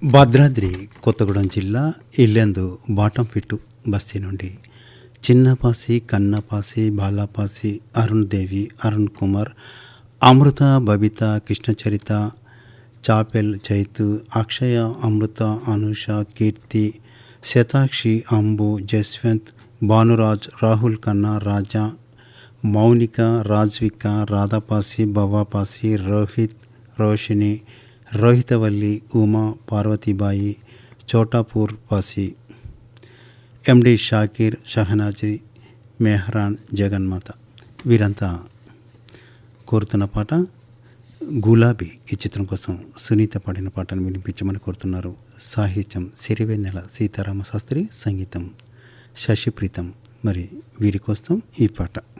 భద్రాద్రి కొత్తగూడెం జిల్లా ఇల్లెందు బాటంపిట్టు బస్తీ నుండి చిన్నపాసి కన్నపాసి బాలాపాసి అరుణ్ దేవి అరుణ్ కుమార్ అమృత బబిత కృష్ణచరిత చాపెల్ చైతు అక్షయ అమృత అనుష కీర్తి శతాక్షి అంబు జస్వంత్ భానురాజ్ రాహుల్ ఖన్నా రాజా మౌనిక రాజ్విక రాధాపాసి భవాపాసి రోహిత్ రోషిణి రోహితవల్లి ఉమా పార్వతీబాయి చోటాపూర్ పాసి ఎండి షాకీర్ షహనాజీ మెహ్రాన్ జగన్మాత వీరంతా కోరుతున్న పాట గులాబీ ఈ చిత్రం కోసం సునీత పాడిన పాటను వినిపించమని కోరుతున్నారు సాహిత్యం సిరివెన్నెల సీతారామ శాస్త్రి సంగీతం శశిప్రీతం మరి వీరి కోసం ఈ పాట